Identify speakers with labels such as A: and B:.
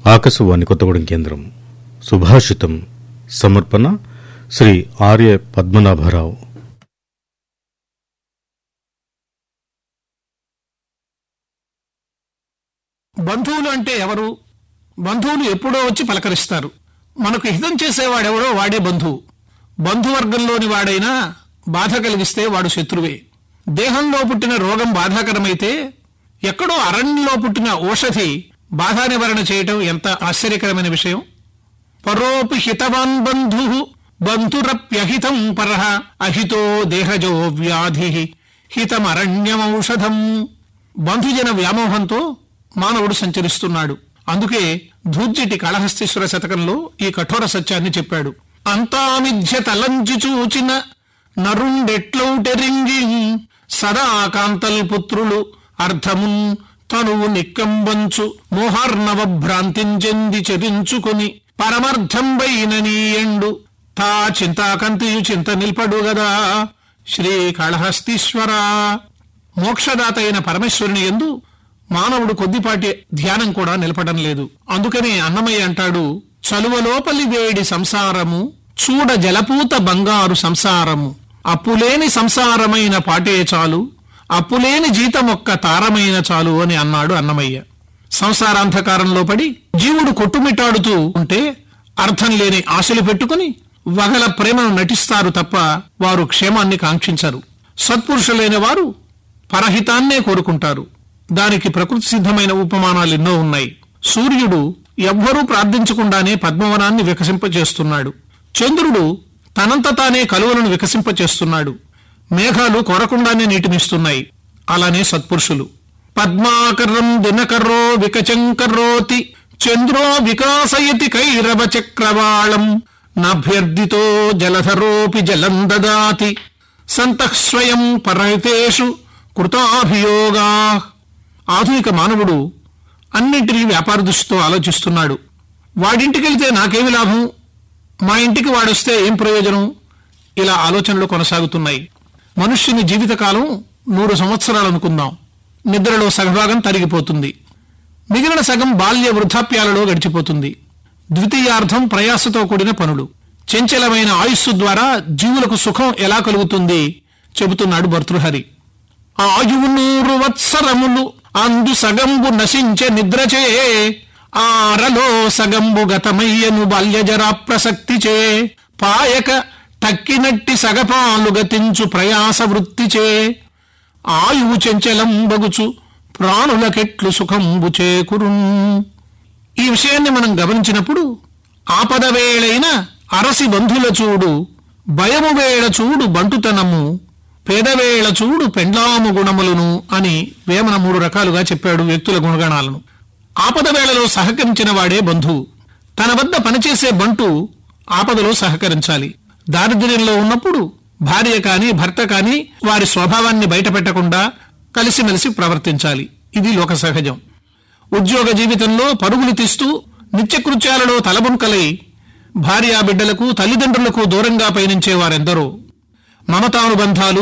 A: ఆకాశవాణి కొత్తగూడెం కేంద్రం సుభాషితం సమర్పణ శ్రీ ఆర్య పద్మనాభరావు
B: బంధువులు అంటే ఎవరు బంధువులు ఎప్పుడో వచ్చి పలకరిస్తారు మనకు హితం చేసేవాడెవడో వాడే బంధువు బంధువర్గంలోని వాడైనా బాధ కలిగిస్తే వాడు శత్రువే దేహంలో పుట్టిన రోగం బాధాకరమైతే ఎక్కడో అరణ్యంలో పుట్టిన ఔషధి బాధా నివారణ చేయటం ఎంత ఆశ్చర్యకరమైన విషయం పరోపి హితవాన్ బంధు బంధురప్యహితం పరః అహితో దేహజో వ్యాధి హితమరణ్యమౌషధం బంధుజన వ్యామోహంతో మానవుడు సంచరిస్తున్నాడు అందుకే ధూర్జటి కాళహస్తీశ్వర శతకంలో ఈ కఠోర సత్యాన్ని చెప్పాడు అంతామిథ్య తలంచి చూచిన నరుండెట్లౌటెరింగి సదా కాంతల్ పుత్రులు అర్థమున్ తనువు నిక్కంబంచు మోహార్ణవ భ్రాంతించెంది చెరించుకుని పరమర్థంబైన నీయండు తా చింతాకంతియు చింత నిల్పడు గదా శ్రీ కాళహస్తీశ్వర మోక్షదాత అయిన పరమేశ్వరుని ఎందు మానవుడు కొద్దిపాటి ధ్యానం కూడా నిలపడం లేదు అందుకనే అన్నమయ్య అంటాడు చలువలోపలి వేడి సంసారము చూడ జలపూత బంగారు సంసారము అప్పులేని సంసారమైన పాటే చాలు అప్పులేని జీతమొక్క తారమైన చాలు అని అన్నాడు అన్నమయ్య సంసారాంధకారంలో పడి జీవుడు కొట్టుమిట్టాడుతూ ఉంటే అర్థం లేని ఆశలు పెట్టుకుని వగల ప్రేమను నటిస్తారు తప్ప వారు క్షేమాన్ని కాంక్షించరు సత్పురుషులైన వారు పరహితాన్నే కోరుకుంటారు దానికి ప్రకృతి సిద్ధమైన ఉపమానాలు ఎన్నో ఉన్నాయి సూర్యుడు ఎవ్వరూ ప్రార్థించకుండానే పద్మవనాన్ని వికసింపచేస్తున్నాడు చంద్రుడు తనంత తానే కలువలను వికసింపచేస్తున్నాడు మేఘాలు కొరకుండానే నీటినిస్తున్నాయి అలానే సత్పురుషులు పద్మాకరం దినకర్రో వికచంకర్రోతి చంద్రో వికాసయతి కైరవ చక్రవాళం నభ్యర్థితో జలధరోపి జలం దదాతి సంతః స్వయం పరహితేషు కృతాభియోగా ఆధునిక మానవుడు అన్నింటినీ వ్యాపార దృష్టితో ఆలోచిస్తున్నాడు వాడింటికెళ్తే నాకేమి లాభం మా ఇంటికి వాడొస్తే ఏం ప్రయోజనం ఇలా ఆలోచనలు కొనసాగుతున్నాయి మనుష్యుని జీవితకాలం నూరు సంవత్సరాలు అనుకుందాం నిద్రలో సగభాగం తరిగిపోతుంది మిగిలిన సగం బాల్య వృద్ధాప్యాలలో గడిచిపోతుంది ద్వితీయార్థం ప్రయాసతో కూడిన పనులు చంచలమైన ఆయుస్సు ద్వారా జీవులకు సుఖం ఎలా కలుగుతుంది చెబుతున్నాడు భర్తృహరి ఆయువు నూరు వత్సరములు అందు సగంబు నశించే నిద్రచే ఆరలో సగంబు గతమయ్యను బాల్యజరా ప్రసక్తిచే పాయక తక్కినట్టి సగపాలు గతించు ప్రయాస వృత్తిచే ఆయువు చెంచలం బగుచు ప్రాణులకెట్లు సుఖంబు చేకురున్ ఈ విషయాన్ని మనం గమనించినప్పుడు ఆపద వేళైన అరసి బంధుల చూడు భయము వేళ చూడు బంటుతనము పేదవేళ చూడు పెండ్లాము గుణములను అని వేమన మూడు రకాలుగా చెప్పాడు వ్యక్తుల గుణగణాలను ఆపద వేళలో సహకరించిన వాడే బంధువు తన వద్ద పనిచేసే బంటు ఆపదలో సహకరించాలి దారిద్ర్యంలో ఉన్నప్పుడు భార్య కాని భర్త కాని వారి స్వభావాన్ని బయటపెట్టకుండా కలిసిమెలిసి ప్రవర్తించాలి ఇది లోక సహజం ఉద్యోగ జీవితంలో పరుగులు తీస్తూ నిత్యకృత్యాలలో తలబుంకలై భార్యా బిడ్డలకు తల్లిదండ్రులకు దూరంగా పయనించే వారెందరో మమతానుబంధాలు